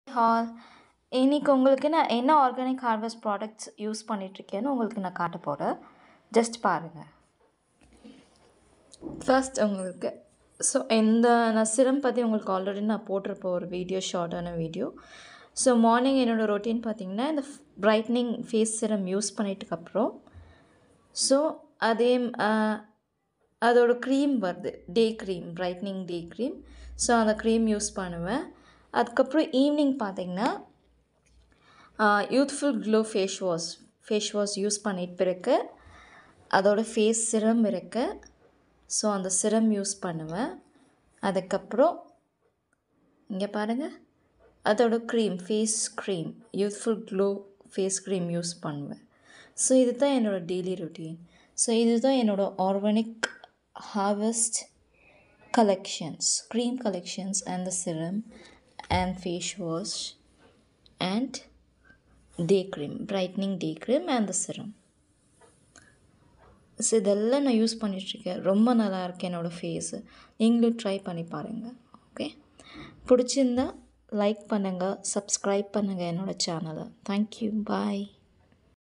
hall இன்னைக்கு உங்களுக்கு நான் என்ன ஆர்கானிக் ஹார்வெஸ்ட் ப்ராடக்ட்ஸ் யூஸ் பண்ணிகிட்ருக்கேன்னு உங்களுக்கு நான் காட்ட போகிறேன் ஜஸ்ட் பாருங்கள் ஃபர்ஸ்ட் உங்களுக்கு ஸோ எந்த நான் சிரம் பற்றி உங்களுக்கு ஆல்ரெடி நான் போட்டிருப்பேன் ஒரு வீடியோ ஷார்ட்டான வீடியோ ஸோ மார்னிங் என்னோடய ரொட்டீன் பார்த்தீங்கன்னா இந்த பிரைட்னிங் ஃபேஸ் சிரம் யூஸ் பண்ணிட்டுக்கப்புறம் ஸோ அதே ஆஹ், அதோட க்ரீம் வருது day cream brightening day cream so அந்த க்ரீம் யூஸ் பண்ணுவேன் அதுக்கப்புறம் ஈவினிங் பார்த்தீங்கன்னா youthful glow face wash face wash use பண்ணிட்டு பிறகு அதோட ஃபேஸ் சிரம் இருக்கு ஸோ அந்த சிரம் யூஸ் பண்ணுவேன் அதுக்கப்புறம் இங்கே பாருங்கள் அதோட cream face cream youthful glow face cream use பண்ணுவேன் ஸோ இதுதான் என்னோடய டெய்லி ரொட்டீன் ஸோ இதுதான் என்னோடய organic harvest collections cream collections and the serum and face wash and day cream brightening day cream and the serum so இதெல்லாம் நான் use பண்ணிகிட்ருக்கேன் ரொம்ப நல்லா இருக்கு என்னோடய ஃபேஸு நீங்களும் ட்ரை பண்ணி பாருங்கள் ஓகே பிடிச்சிருந்தா லைக் பண்ணுங்கள் சப்ஸ்கிரைப் பண்ணுங்கள் என்னோடய சேனலை தேங்க்யூ பாய்